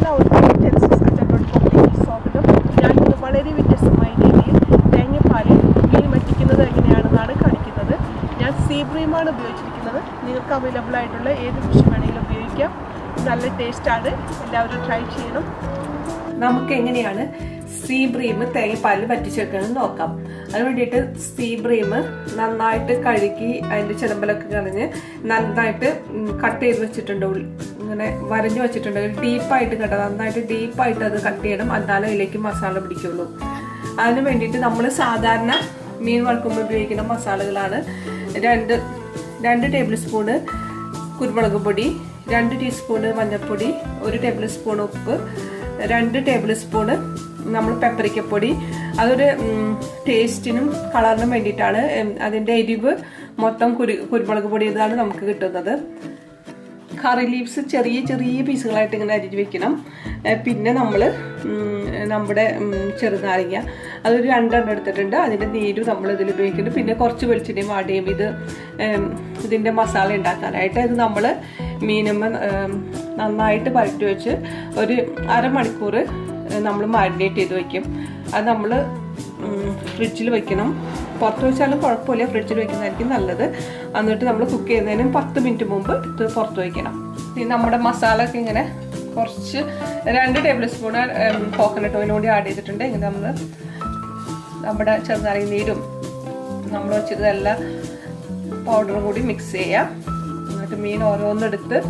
എല്ലാവർക്കും ജെൻസിസ് അച്ഛൻ ഡോട്ട് കോമിലേക്ക് സ്വാഗതം ഞാനിന്ന് വളരെ വ്യത്യസ്തമായ രീതിയിൽ തേങ്ങപ്പാലിൽ മീൻ വറ്റിക്കുന്നത് എങ്ങനെയാണെന്നാണ് കാണിക്കുന്നത് ഞാൻ സീബ്രീമാണ് ഉപയോഗിച്ചിരിക്കുന്നത് നിങ്ങൾക്ക് അവൈലബിൾ ആയിട്ടുള്ള ഏത് ഫിഷ് വേണമെങ്കിലും ഉപയോഗിക്കാം നല്ല ടേസ്റ്റാണ് എല്ലാവരും ട്രൈ ചെയ്യണം നമുക്ക് എങ്ങനെയാണ് സീ ബ്രീം തേങ്ങപ്പാലിൽ വറ്റിച്ചെടുക്കുന്നത് നോക്കാം അതിന് വേണ്ടിയിട്ട് സീ ബ്രീം നന്നായിട്ട് കഴുകി അതിൻ്റെ ചിലമ്പലൊക്കെ കളഞ്ഞ് നന്നായിട്ട് കട്ട് ചെയ്ത് വെച്ചിട്ടുണ്ട് ഉള്ളി- ഇങ്ങനെ വരഞ്ഞു വെച്ചിട്ടുണ്ട് ഡീപ്പായിട്ട് കേട്ടോ നന്നായിട്ട് ഡീപ്പായിട്ട് അത് കട്ട് ചെയ്യണം എന്നാലേ അതിലേക്ക് മസാല പിടിക്കുള്ളൂ അതിന് വേണ്ടിയിട്ട് നമ്മൾ സാധാരണ മീൻ വറുക്കുമ്പോൾ ഉപയോഗിക്കുന്ന മസാലകളാണ് രണ്ട് രണ്ട് ടേബിൾ സ്പൂണ് കുരുമുളക് പൊടി രണ്ട് ടീസ്പൂണ് മഞ്ഞൾപ്പൊടി ഒരു ടേബിൾ സ്പൂൺ ഉപ്പ് രണ്ട് ടേബിൾ സ്പൂണ് നമ്മൾ പെപ്പറിക്കപ്പൊടി അതൊരു ഉം, ടേസ്റ്റിനും കളറിനും വേണ്ടിയിട്ടാണ് ഉം, അതിൻ്റെ എരിവ് മൊത്തം കുരു കുരുമുളക് പൊടി ഇതാണ് നമുക്ക് കിട്ടുന്നത് കറി ലീവ്സ് ചെറിയ ചെറിയ പീസുകളായിട്ട് ഇങ്ങനെ അരിഞ്ഞ് വെക്കണം ഏഹ് പിന്നെ നമ്മൾ നമ്മുടെ ഉം, ചെറുനാരങ്ങ അതൊരു രണ്ടെണ്ണം എടുത്തിട്ടുണ്ട് അതിൻ്റെ നീര് നമ്മൾ ഇതിൽ ഉപയോഗിക്കുന്നുണ്ട് പിന്നെ കുറച്ച് വെളിച്ചെണ്ണയും വാടിയും ഇത് ഏം, ഇതിൻ്റെ മസാല ഉണ്ടാക്കാനായിട്ട് ഇത് നമ്മൾ മീനുമ്മ ഏം, നന്നായിട്ട് പരട്ടി വെച്ച് ഒരു അരമണിക്കൂർ നമ്മൾ മാരിനേറ്റ് ചെയ്ത് വെക്കും അത് നമ്മൾ ഫ്രിഡ്ജിൽ വെക്കണം പുറത്ത് വെച്ചാലും കുഴപ്പമില്ല ഫ്രിഡ്ജിൽ വെക്കുന്നതായിരിക്കും നല്ലത് എന്നിട്ട് നമ്മൾ കുക്ക് ചെയ്യുന്നതിന് പത്ത് മിനിറ്റ് മുമ്പ് ഇത് പുറത്ത് വയ്ക്കണം ഇനി നമ്മുടെ മസാല ഒക്കെ ഇങ്ങനെ കുറച്ച് രണ്ട് ടേബിൾ സ്പൂൺ കോക്കനട്ട് ഓയിലും കൂടി ആഡ് ചെയ്തിട്ടുണ്ട് ഇങ്ങനെ നമ്മൾ നമ്മുടെ ചെറുനാരങ്ങ നീരും നമ്മൾ വെച്ചതെല്ലാം പൗഡറും കൂടി മിക്സ് ചെയ്യാം എന്നിട്ട് മീൻ ഓരോന്നെടുത്ത്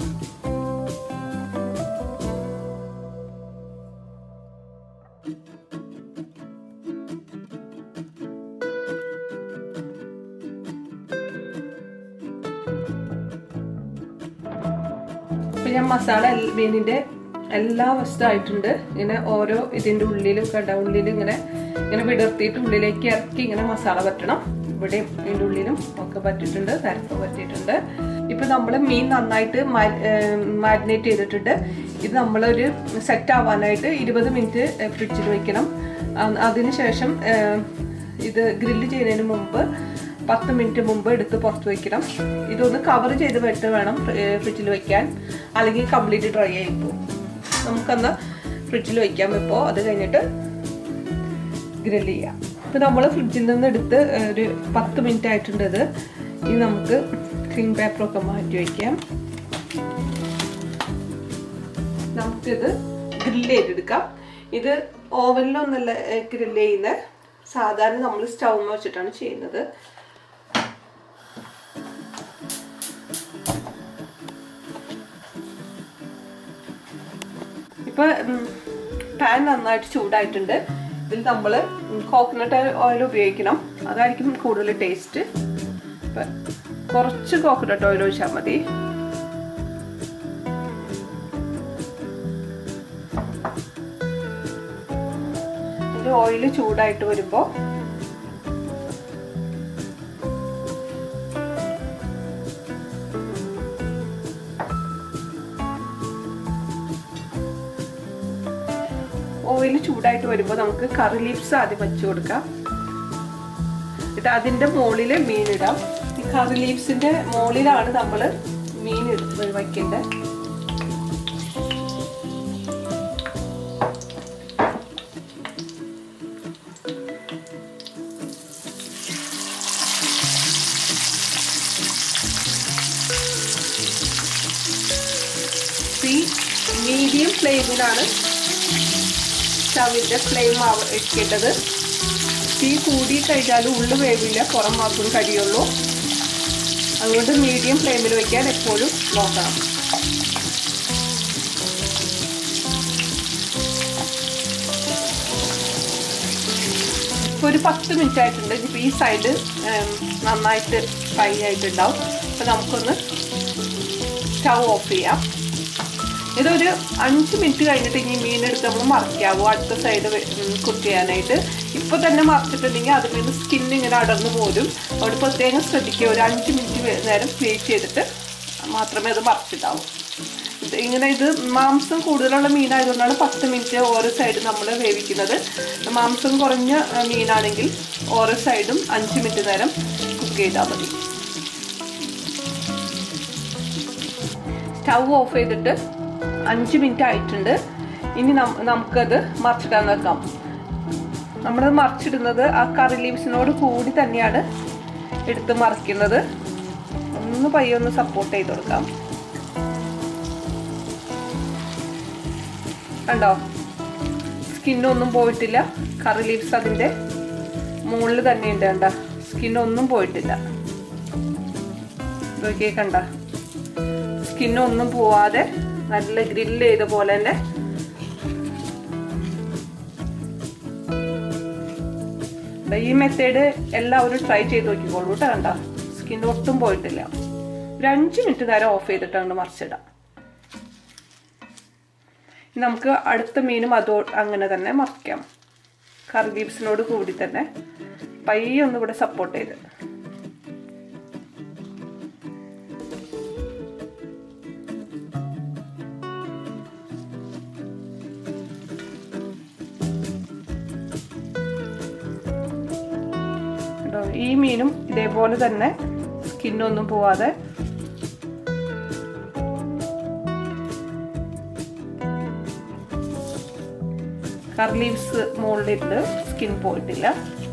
ഇപ്പം ഞാൻ മസാല എൽ- മീനിന്റെ എല്ലാ വശത്തായിട്ടുണ്ട് ഇങ്ങനെ ഓരോ ഇതിന്റെ ഉള്ളിലും കണ്ട ഉള്ളിൽ ഇങ്ങനെ ഇങ്ങനെ വിടർത്തിയിട്ട് ഉള്ളിലേക്ക് ഇറക്കി ഇങ്ങനെ മസാല പറ്റണം ഇവിടെയും ഇതിന്റെ ഉള്ളിലും ഒക്കെ പറ്റിയിട്ടുണ്ട് തരപ്പ് പറ്റിയിട്ടുണ്ട് ഇപ്പൊ നമ്മൾ മീൻ നന്നായിട്ട് മാരിനേറ്റ് ചെയ്തിട്ടുണ്ട് ഇത് നമ്മളൊരു സെറ്റ് ആവാനായിട്ട് ഇരുപത് മിനിറ്റ് ഫ്രിഡ്ജിൽ വെക്കണം അ- അതിനുശേഷം ഏഹ്, ഇത് ഗ്രില്ല് ചെയ്യുന്നതിന് മുമ്പ് പത്ത് മിനിറ്റ് മുമ്പ് എടുത്ത് പുറത്ത് വെക്കണം ഇതൊന്ന് കവർ ചെയ്ത് വെട്ട് വേണം ഫ്രിഡ്ജിൽ വെക്കാൻ അല്ലെങ്കിൽ കംപ്ലീറ്റ് ഡ്രൈ ആയി പോകും നമുക്കൊന്ന് ഫ്രിഡ്ജിൽ വെക്കാം ഇപ്പോൾ അത് കഴിഞ്ഞിട്ട് ഗ്രില്ല് ചെയ്യാം ഇപ്പം നമ്മൾ ഫ്രിഡ്ജിൽ നിന്ന് എടുത്ത് ഒരു പത്ത് മിനിറ്റ് ആയിട്ടുണ്ട് ഇത് ഇനി നമുക്ക് ക്രീം പേപ്പറൊക്കെ മാറ്റി വയ്ക്കാം നമുക്കിത് ഗ്രില്ല് ചെയ്തെടുക്കാം ഇത് ഓവനിലൊന്നല്ല ഗ്രില്ല് ചെയ്യുന്നത് സാധാരണ നമ്മൾ സ്റ്റൗമ വെച്ചിട്ടാണ് ചെയ്യുന്നത് ഇപ്പൊ പാൻ നന്നായിട്ട് ചൂടായിട്ടുണ്ട് ഇതിൽ നമ്മൾ കോക്കനട്ട് ഓയിൽ ഉപയോഗിക്കണം അതായിരിക്കും കൂടുതൽ ടേസ്റ്റ് ഇപ്പൊ കുറച്ച് കോക്കനട്ട് ഓയിൽ ഒഴിച്ചാൽ മതി ഇതിൽ ഓയിൽ ചൂടായിട്ട് വരുമ്പോൾ ഓയിൽ ചൂടായിട്ട് വരുമ്പോൾ നമുക്ക് കറി ലീവ്സ് ആദ്യം വെച്ച് കൊടുക്കാം ഇത് അതിൻ്റെ മുകളിൽ മീൻ ഇടാം ഈ കറി ലീവ്സിന്റെ മുകളിലാണ് നമ്മൾ മീൻ ഇട- വയ്ക്കേണ്ടത് തീ മീഡിയം ഫ്ലെയിമിലാണ് സ്റ്റവിൻ്റെ ഫ്ലെയിം വെക്കേണ്ടത് തീ കൂടി കഴിഞ്ഞാൽ ഉള്ളു വേവില്ല പുറം മാത്രം കരിയുള്ളൂ അതുകൊണ്ട് മീഡിയം ഫ്ലെയിമിൽ വെക്കാൻ എപ്പോഴും നോക്കണം ഇപ്പോൾ ഒരു പത്ത് മിനിറ്റ് ആയിട്ടുണ്ട് ഇപ്പോൾ ഈ സൈഡ് നന്നായിട്ട് ഫ്രൈ ആയിട്ടുണ്ടാവും അപ്പോൾ നമുക്കൊന്ന് സ്റ്റൗ ഓഫ് ചെയ്യാം ഇതൊരു അഞ്ച് മിനിറ്റ് കഴിഞ്ഞിട്ട് ഇനി മീൻ എടുത്ത് നമ്മൾ മറക്കാവോ അടുത്ത സൈഡ് കുക്ക് ചെയ്യാനായിട്ട് ഇപ്പോൾ തന്നെ മറച്ചിട്ടുണ്ടെങ്കിൽ അതിൽ നിന്ന് സ്കിൻ ഇങ്ങനെ അടർന്നു പോരും അവിടെ പ്രത്യേകം ശ്രദ്ധിക്കുക ഒരു അഞ്ച് മിനിറ്റ് നേരം വെയിറ്റ് ചെയ്തിട്ട് മാത്രമേ അത് മറച്ചിട്ടാവൂ ഇത് ഇങ്ങനെ ഇത് മാംസം കൂടുതലുള്ള മീനായതുകൊണ്ടാണ് പത്ത് മിനിറ്റ് ഓരോ സൈഡ് നമ്മൾ വേവിക്കുന്നത് മാംസം കുറഞ്ഞ അഹ്, മീനാണെങ്കിൽ ഓരോ സൈഡും അഞ്ച് മിനിറ്റ് നേരം കുക്ക് ചെയ്താൽ മതി സ്റ്റൗ ഓഫ് ചെയ്തിട്ട് അഞ്ച് മിനിറ്റ് ആയിട്ടുണ്ട് ഇനി നം- നമുക്കത് മറിച്ചിടാൻ വെക്കാം നമ്മൾ മറിച്ചിടുന്നത് ആ കറി ലീവ്സിനോട് കൂടി തന്നെയാണ് എടുത്ത് മറിക്കുന്നത് ഒന്ന് പയ്യെ ഒന്ന് സപ്പോർട്ട് ചെയ്ത് കൊടുക്കാം കണ്ടോ സ്കിന്നൊന്നും പോയിട്ടില്ല കറി ലീവ്സ് അതിൻ്റെ മുകളിൽ തന്നെ ഉണ്ട് കണ്ട സ്കിന്നൊന്നും പോയിട്ടില്ല നോക്കിയേ കണ്ട സ്കിന്നൊന്നും പോവാതെ നല്ല ഗ്രില്ല് ചെയ്ത പോലെ തന്നെ ദാ ഈ മെത്തേഡ് എല്ലാവരും ട്രൈ ചെയ്ത് നോക്കിക്കോളൂ കേട്ടോ കണ്ട സ്കിൻ ഒട്ടും പോയിട്ടില്ല ഒരു അഞ്ച് മിനിറ്റ് നേരം ഓഫ് ചെയ്തിട്ടാണ് മറിച്ചിടാം ഇനി നമുക്ക് അടുത്ത മീനും അതോ അങ്ങനെ തന്നെ മറിക്കാം കറി ലീവ്സിനോട് കൂടി തന്നെ പയ്യെ ഒന്ന് ഇവിടെ സപ്പോർട്ട് ചെയ്ത് കേട്ടോ ഈ മീനും ഇതേപോലെ തന്നെ സ്കിന്നൊന്നും പോവാതെ കറി ലീവ്സ് മുകളിലിട്ട് സ്കിൻ പോയിട്ടില്ല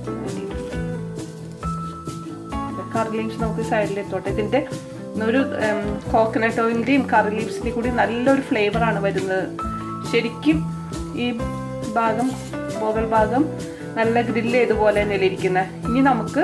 കറി ലീവ്സ് നമുക്ക് സൈഡിൽ എത്തോട്ടെ ഇതിന്റെ ഒരു കോക്കനട്ട് ഓയിലിന്റെയും കറി ലീവ്സിന്റെയും കൂടി നല്ലൊരു ഫ്ലേവർ ആണ് വരുന്നത് ശരിക്കും ഈ ഭാഗം മുകൾ ഭാഗം നല്ല ഗ്രില്ല് ചെയ്ത പോലെ തന്നെയല്ലേ ഇരിക്കുന്നത് ഇനി നമുക്ക്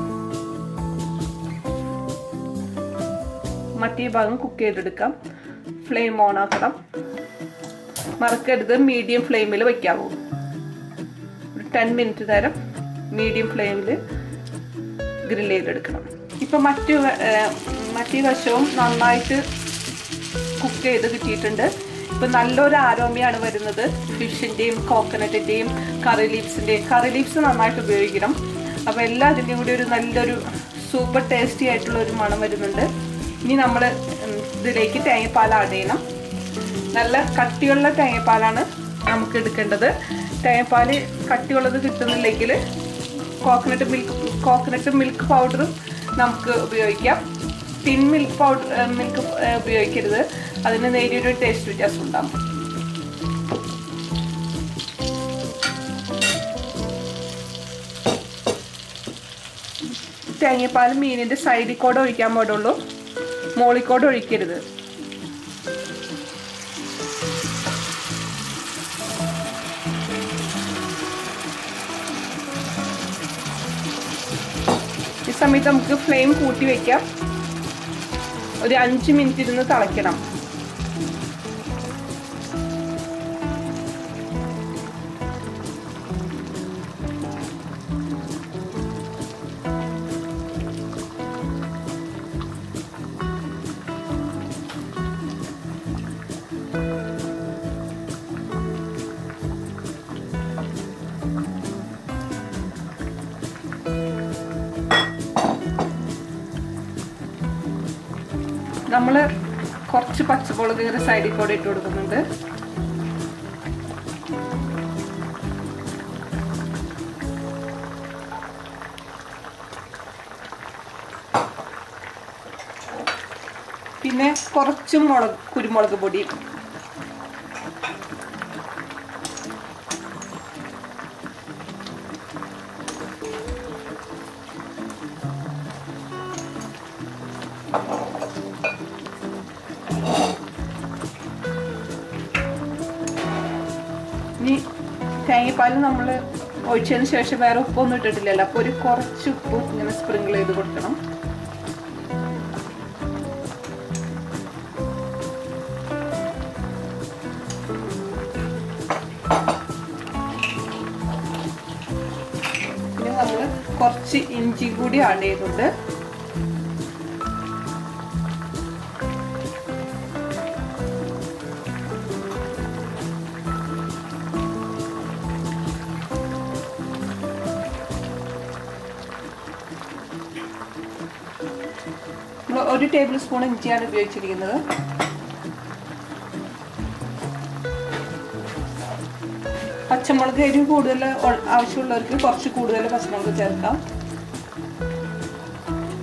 മറ്റേ ഭാഗം കുക്ക് ചെയ്തെടുക്കാം ഫ്ലെയിം ഓൺ ആക്കണം മറക്കരുത് മീഡിയം ഫ്ലെയിമിൽ വയ്ക്കാവൂ ഒരു ടെൻ മിനിറ്റ് നേരം മീഡിയം ഫ്ലെയിമിൽ ഗ്രില്ല് ചെയ്തെടുക്കണം ഇപ്പം മറ്റു വ- ഏർ മറ്റേ വശവും നന്നായിട്ട് കുക്ക് ചെയ്ത് കിട്ടിയിട്ടുണ്ട് ഇപ്പം നല്ലൊരു ആരോമയാണ് വരുന്നത് ഫിഷിൻ്റെയും കോക്കനട്ടിൻ്റെയും കറി ലീവ്സിൻ്റെയും കറി ലീവ്സ് നന്നായിട്ട് ഉപയോഗിക്കണം അപ്പോൾ എല്ലാ അതിൻ്റെയും കൂടി ഒരു നല്ലൊരു സൂപ്പർ ടേസ്റ്റി ആയിട്ടുള്ള ഒരു മണം വരുന്നുണ്ട് ഇനി നമ്മൾ ഇതിലേക്ക് തേങ്ങാപ്പാൽ ആഡ് ചെയ്യണം നല്ല കട്ടിയുള്ള തേങ്ങാപ്പാലാണ് നമുക്ക് എടുക്കേണ്ടത് തേങ്ങാപ്പാൽ കട്ടിയുള്ളത് കിട്ടുന്നില്ലെങ്കിൽ കോക്കനട്ട് മിൽക്ക് കോക്കനട്ട് മിൽക്ക് പൗഡറും നമുക്ക് ഉപയോഗിക്കാം ടിൻ മിൽക്ക് പൗഡർ മിൽക്ക് ഉപയോഗിക്കരുത് അതിന് നേരിയൊരു ടേസ്റ്റ് വ്യത്യാസം ഉണ്ടാകും തേങ്ങാപ്പാൽ മീനിന്റെ സൈഡിൽ കൂടെ ഒഴിക്കാൻ പാടുള്ളൂ മോളിൽ കൂടെ ഒഴിക്കരുത് ഈ സമയത്ത് നമുക്ക് ഫ്ലെയിം കൂട്ടി വെക്കാം ഒരു അഞ്ച് മിനിറ്റ് ഇരുന്ന് തിളയ്ക്കണം നമ്മൾ കുറച്ച് പച്ചമുളക് ഇങ്ങനെ സൈഡിൽ കൂടെ ഇട്ട് കൊടുക്കുന്നുണ്ട് പിന്നെ കുറച്ച് മുളക് കുരുമുളക് പൊടി ഇനി തേങ്ങാപ്പാൽ നമ്മൾ ഒഴിച്ചതിന് ശേഷം വേറെ ഉപ്പൊന്നും ഇട്ടിട്ടില്ലല്ലോ അപ്പോൾ ഒരു കുറച്ച് ഉപ്പും ഇങ്ങനെ സ്പ്രിങ്കിൾ ചെയ്ത് കൊടുക്കണം പിന്നെ നമ്മൾ കുറച്ച് ഇഞ്ചി കൂടി ആഡ് ചെയ്യുന്നുണ്ട് നമ്മൾ ഒരു ടേബിൾ സ്പൂൺ ഇഞ്ചിയാണ് ഉപയോഗിച്ചിരിക്കുന്നത് പച്ചമുളക് എരിവ് കൂടുതൽ ഉൾ- ആവശ്യമുള്ളവർക്ക് കുറച്ച് കൂടുതൽ പച്ചമുളക് ചേർക്കാം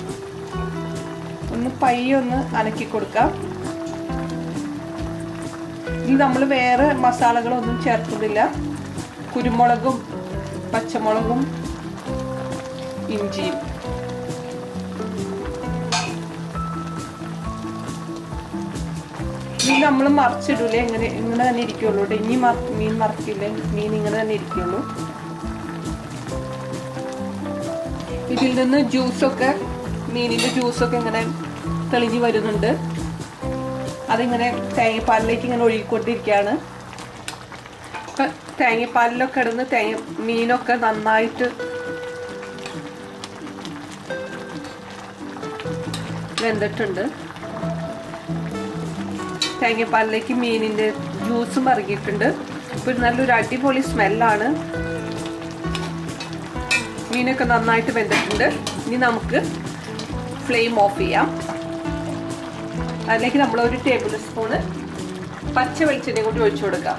ഒന്ന് പയ്യെ ഒന്ന് അനക്കി കൊടുക്കാം ഇതിൽ നമ്മൾ വേറെ മസാലകളൊന്നും ചേർക്കുന്നില്ല കുരുമുളകും പച്ചമുളകും ഇഞ്ചിയും മീൻ നമ്മൾ മറിച്ചിടൂലേ ഇങ്ങനെ ഇങ്ങനെ തന്നെ ഇരിക്കുള്ളൂ കേട്ടോ ഇനി മറ മീൻ മറക്കില്ലേ മീൻ ഇങ്ങനെ തന്നെ ഇരിക്കുള്ളൂ ഇതിൽ നിന്ന് ജ്യൂസൊക്കെ മീനിൻ്റെ ജ്യൂസൊക്കെ ഇങ്ങനെ തെളിഞ്ഞ് വരുന്നുണ്ട് അതിങ്ങനെ തേങ്ങപ്പാലിലേക്ക് ഇങ്ങനെ ഒഴുകിക്കൊണ്ടിരിക്കുകയാണ് ഇപ്പം തേങ്ങപ്പാലിലൊക്കെ ഇടുന്ന് തേങ്ങ മീനൊക്കെ നന്നായിട്ട് വെന്തിട്ടുണ്ട് തേങ്ങപ്പാലിലേക്ക് മീനിൻ്റെ ജ്യൂസും ഇറങ്ങിയിട്ടുണ്ട് ഇപ്പോൾ നല്ലൊരു അടിപൊളി സ്മെല്ലാണ് മീനൊക്കെ നന്നായിട്ട് വെന്തിട്ടുണ്ട് ഇനി നമുക്ക് ഫ്ലെയിം ഓഫ് ചെയ്യാം അതിലേക്ക് നമ്മൾ ഒരു ടേബിൾ സ്പൂണ് പച്ച വെളിച്ചെണ്ണയും കൂടി ഒഴിച്ചു കൊടുക്കാം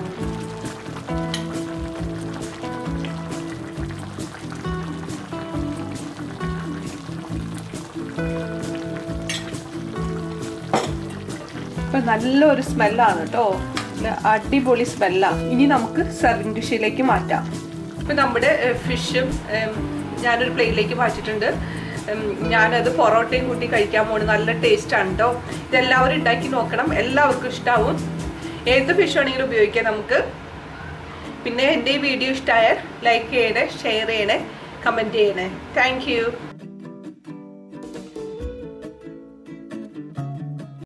ഇപ്പൊ നല്ലൊരു സ്മെല്ലാണ് കേട്ടോ അടിപൊളി സ്മെല്ലാണ് ഇനി നമുക്ക് സെർവിങ് ഡിഷിലേക്ക് മാറ്റാം ഇപ്പൊ നമ്മുടെ ഫിഷും ഞാനൊരു പ്ലേറ്റിലേക്ക് മാറ്റിയിട്ടുണ്ട് ഞാനത് പൊറോട്ടയും കൂട്ടി കഴിക്കാൻ പോണ് നല്ല ടേസ്റ്റ് ആണ് കേട്ടോ ഇതെല്ലാവരും ഉണ്ടാക്കി നോക്കണം എല്ലാവർക്കും ഇഷ്ടാവും ഏത് ഫിഷ് ആണെങ്കിലും ഉപയോഗിക്കാം നമുക്ക് പിന്നെ എൻ്റെ ഈ വീഡിയോ ഇഷ്ടമായാൽ ലൈക്ക് ചെയ്യണേ ഷെയർ ചെയ്യണേ കമൻറ്റ് ചെയ്യണേ താങ്ക്